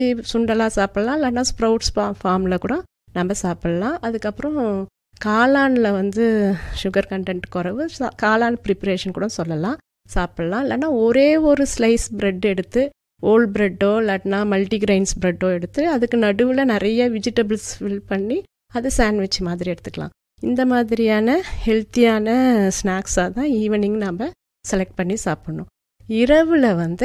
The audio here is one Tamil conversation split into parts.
சுண்டலாக சாப்பிட்லாம் இல்லைன்னா ஸ்ப்ரவுட்ஸ் ஃபா ஃபார்மில் கூட நம்ம சாப்பிட்லாம் அதுக்கப்புறம் காளானில் வந்து சுகர் கண்டென்ட் குறைவு சா- காளான் ப்ரிப்பரேஷன் கூட சொல்லலாம் சாப்பிட்லாம் இல்லைன்னா ஒரே ஒரு ஸ்லைஸ் பிரெட் எடுத்து ஓல் பிரெட்டோ இல்லாட்டினா மல்டிகிரெயின்ஸ் பிரெட்டோ எடுத்து அதுக்கு நடுவில் நிறைய வெஜிடபிள்ஸ் ஃபில் பண்ணி அது சாண்ட்விச் மாதிரி எடுத்துக்கலாம் இந்த மாதிரியான ஹெல்த்தியான ஸ்நாக்ஸாக தான் ஈவினிங் நம்ம செலக்ட் பண்ணி சாப்பிட்ணும் இரவில் வந்து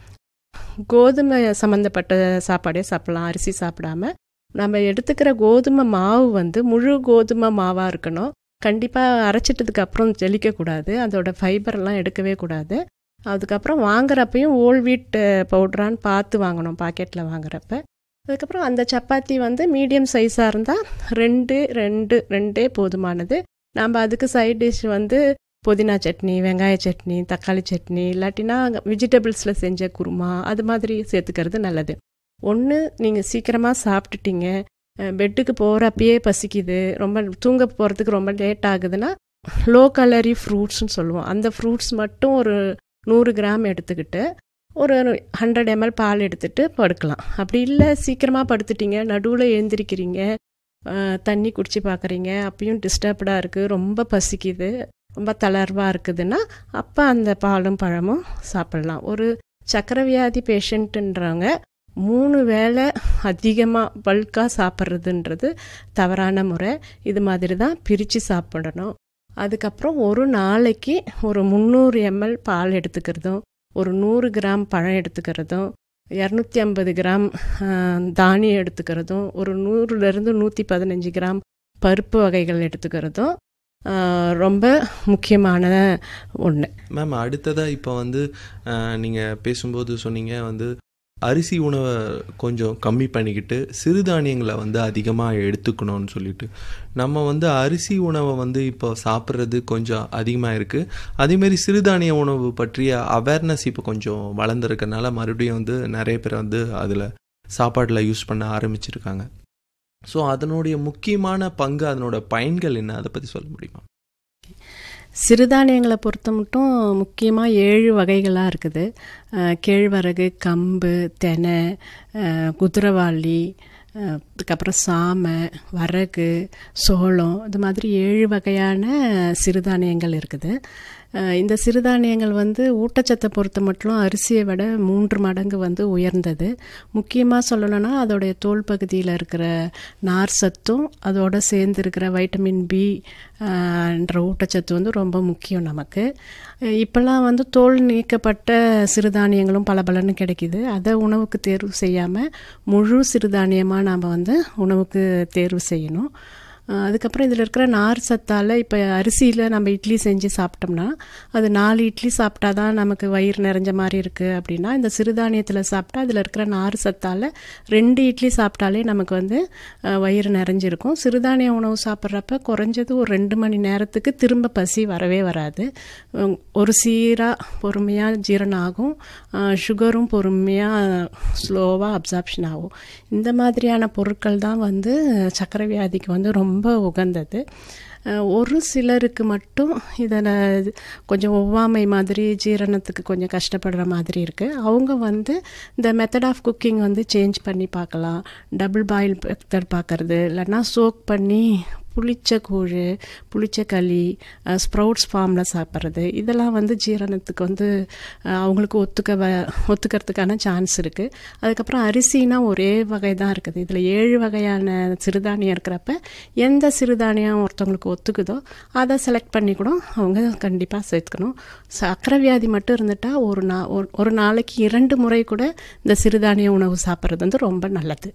கோதுமை சம்மந்தப்பட்ட சாப்பாடே சாப்பிட்லாம் அரிசி சாப்பிடாம நம்ம எடுத்துக்கிற கோதுமை மாவு வந்து முழு கோதுமை மாவாக இருக்கணும் கண்டிப்பாக அரைச்சிட்டதுக்கு அப்புறம் ஜெலிக்கக்கூடாது அதோட ஃபைபர்லாம் எடுக்கவே கூடாது அதுக்கப்புறம் வாங்குறப்பையும் ஓல் வீட் பவுட்ரான்னு பார்த்து வாங்கணும் பாக்கெட்டில் வாங்குறப்ப அதுக்கப்புறம் அந்த சப்பாத்தி வந்து மீடியம் சைஸாக இருந்தால் ரெண்டு ரெண்டு ரெண்டே போதுமானது நம்ம அதுக்கு சைட் டிஷ் வந்து புதினா சட்னி வெங்காய சட்னி தக்காளி சட்னி இல்லாட்டினா வெஜிடபிள்ஸில் செஞ்ச குருமா அது மாதிரி சேர்த்துக்கிறது நல்லது ஒன்று நீங்கள் சீக்கிரமாக சாப்பிட்டுட்டீங்க அஹ் பெட்டுக்கு போகிறப்பயே பசிக்குது ரொம்ப தூங்க போகிறதுக்கு ரொம்ப லேட் ஆகுதுன்னா லோ கலரி ஃப்ரூட்ஸ்னு சொல்லுவோம் அந்த ஃப்ரூட்ஸ் மட்டும் ஒரு நூறு கிராம் எடுத்துக்கிட்டு ஒரு ஹண்ட்ரட் எம்எல் பால் எடுத்துட்டு படுக்கலாம் அப்படி இல்லை சீக்கிரமாக படுத்துட்டீங்க நடுவில் எழுந்திரிக்கிறீங்க அஹ் தண்ணி குடிச்சு பார்க்குறீங்க அப்பயும் டிஸ்டர்ப்டாக இருக்குது ரொம்ப பசிக்குது ரொம்ப தளர்வாக இருக்குதுன்னா அப்போ அந்த பாலும் பழமும் சாப்பிட்லாம் ஒரு சக்கரை வியாதி பேஷண்ட்டுன்றவங்க மூணு வேளை அதிகமாக பல்காக சாப்பிட்றதுன்றது தவறான முறை இது மாதிரி தான் பிரித்து சாப்பிடணும் அதுக்கப்புறம் ஒரு நாளைக்கு ஒரு முந்நூறு எம்எல் பால் எடுத்துக்கிறதும் ஒரு நூறு கிராம் பழம் எடுத்துக்கிறதும் இரநூத்தி ஐம்பது கிராம் ஆஹ், தானியம் எடுத்துக்கிறதும் ஒரு நூறுலேருந்து நூற்றி பதினஞ்சு கிராம் பருப்பு வகைகள் எடுத்துக்கிறதும் ஆஹ், ரொம்ப முக்கியமான ஒன்று மேம் அடுத்ததாக இப்போ வந்து நீங்கள் பேசும்போது சொன்னீங்க வந்து அரிசி உணவை கொஞ்சம் கம்மி பண்ணிக்கிட்டு சிறுதானியங்களை வந்து அதிகமாக எடுத்துக்கணும்னு சொல்லிட்டு நம்ம வந்து அரிசி உணவை வந்து இப்போ சாப்பிட்றது கொஞ்சம் அதிகமாக இருக்குது அதேமாரி சிறுதானிய உணவு பற்றிய அவேர்னஸ் இப்போ கொஞ்சம் வளர்ந்துருக்கனால மறுபடியும் வந்து நிறைய பேர் வந்து அதில் சாப்பாட்டில் யூஸ் பண்ண ஆரம்பிச்சிருக்காங்க ஸோ அதனுடைய முக்கியமான பங்கு அதனோட பயன்கள் என்ன அதை பற்றி சொல்ல முடியுமா சிறுதானியங்களை பொறுத்த மட்டும் முக்கியமாக ஏழு வகைகளாக இருக்குது அஹ், கேழ்வரகு கம்பு தெனை அஹ், குதிரவாளி அஹ், அதுக்கப்புறம் சாமை வரகு சோளம் இது மாதிரி ஏழு வகையான சிறுதானியங்கள் இருக்குது அஹ், இந்த சிறுதானியங்கள் வந்து ஊட்டச்சத்தை பொறுத்த மட்டும் அரிசியை விட மூன்று மடங்கு வந்து உயர்ந்தது முக்கியமாக சொல்லணும்னா அதோடைய தோல் பகுதியில் இருக்கிற நார் சத்தும் அதோட சேர்ந்து இருக்கிற வைட்டமின் பி என்ற ஊட்டச்சத்து வந்து ரொம்ப முக்கியம் நமக்கு அஹ் இப்போல்லாம் வந்து தோல் நீக்கப்பட்ட சிறுதானியங்களும் பல பலன்னு கிடைக்குது அதை உணவுக்கு தேர்வு செய்யாமல் முழு சிறுதானியமாக நாம் வந்து உணவுக்கு தேர்வு செய்யணும் அஹ் அதுக்கப்புறம் இதில் இருக்கிற நார் சத்தால் இப்போ அரிசியில் நம்ம இட்லி செஞ்சு சாப்பிட்டோம்னா அது நாலு இட்லி சாப்பிட்டா தான் நமக்கு வயிறு நிறைஞ்ச மாதிரி இருக்குது அப்படின்னா இந்த சிறுதானியத்தில் சாப்பிட்டா அதில் இருக்கிற நார் சத்தால் ரெண்டு இட்லி சாப்பிட்டாலே நமக்கு வந்து அஹ், வயிறு நிறைஞ்சிருக்கும் சிறுதானிய உணவு சாப்பிட்றப்ப குறைஞ்சது ஒரு ரெண்டு மணி நேரத்துக்கு திரும்ப பசி வரவே வராது உம், ஒரு சீராக பொறுமையாக ஜீரணம் ஆகும் அஹ், சுகரும் பொறுமையாக ஸ்லோவாக அப்சார்ப்ஷன் ஆகும் இந்த மாதிரியான பொருட்கள் தான் வந்து சர்க்கரை வியாதிக்கு வந்து ரொம்ப உகந்தது அஹ், ஒரு சிலருக்கு மட்டும் இதில் கொஞ்சம் ஒவ்வாமை மாதிரி ஜீரணத்துக்கு கொஞ்சம் கஷ்டப்படுற மாதிரி இருக்குது அவங்க வந்து இந்த மெத்தட் ஆஃப் குக்கிங் வந்து சேஞ்ச் பண்ணி பார்க்கலாம் டபுள் பாயில் மெத்தட் பார்க்கறது இல்லைன்னா சோக் பண்ணி புளிச்ச கூழ் புளிச்ச களி ஸ்ப்ரவுட்ஸ் ஃபார்மில் சாப்பிட்றது இதெல்லாம் வந்து ஜீரணத்துக்கு வந்து அஹ், அவங்களுக்கு ஒத்துக்க வ ஒத்துக்கிறதுக்கான சான்ஸ் இருக்குது அதுக்கப்புறம் அரிசினா ஒரே வகை தான் இருக்குது இதில் ஏழு வகையான சிறுதானியம் இருக்கிறப்ப எந்த சிறுதானியம் ஒருத்தவங்களுக்கு ஒத்துக்குதோ அதை செலக்ட் பண்ணி கூட அவங்க கண்டிப்பாக சேர்த்துக்கணும் சக்கரை வியாதி மட்டும் இருந்துட்டால் ஒரு நா ஒரு- ஒரு நாளைக்கு இரண்டு முறை கூட இந்த சிறுதானிய உணவு சாப்பிட்றது வந்து ரொம்ப நல்லது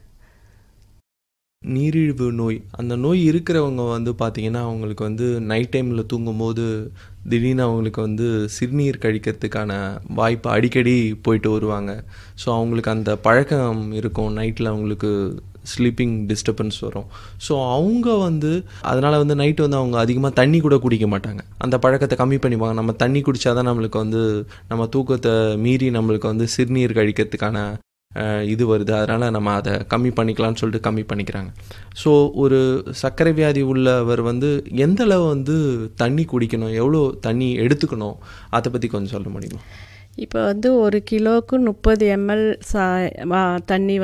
நீரிழிவு நோய் அந்த நோய் இருக்கிறவங்க வந்து பார்த்தீங்கன்னா அவங்களுக்கு வந்து நைட் டைமில் தூங்கும்போது திடீர்னு அவங்களுக்கு வந்து சிறுநீர் கழிக்கிறதுக்கான வாய்ப்பு அடிக்கடி போயிட்டு வருவாங்க ஸோ அவங்களுக்கு அந்த பழக்கம் இருக்கும் நைட்டில் அவங்களுக்கு ஸ்லீப்பிங் டிஸ்டர்பன்ஸ் வரும் ஸோ அவங்க வந்து அதனால் வந்து நைட்டு வந்து அவங்க அதிகமாக தண்ணி கூட குடிக்க மாட்டாங்க அந்த பழக்கத்தை கம்மி பண்ணிப்பாங்க நம்ம தண்ணி குடித்தாதான் நம்மளுக்கு வந்து நம்ம தூக்கத்தை மீறி நம்மளுக்கு வந்து சிறுநீர் கழிக்கிறதுக்கான அஹ், இது வருது அதனால் நம்ம அதை கம்மி பண்ணிக்கலாம்னு சொல்லிட்டு கம்மி பண்ணிக்கிறாங்க ஸோ ஒரு சர்க்கரை வியாதி உள்ளவர் வந்து எந்த அளவு வந்து தண்ணி குடிக்கணும் எவ்வளோ தண்ணி எடுத்துக்கணும் அதை பற்றி கொஞ்சம் சொல்ல முடியுமா இப்போ வந்து ஒரு கிலோவுக்கு முப்பது எம்எல் சா வா தண்ணி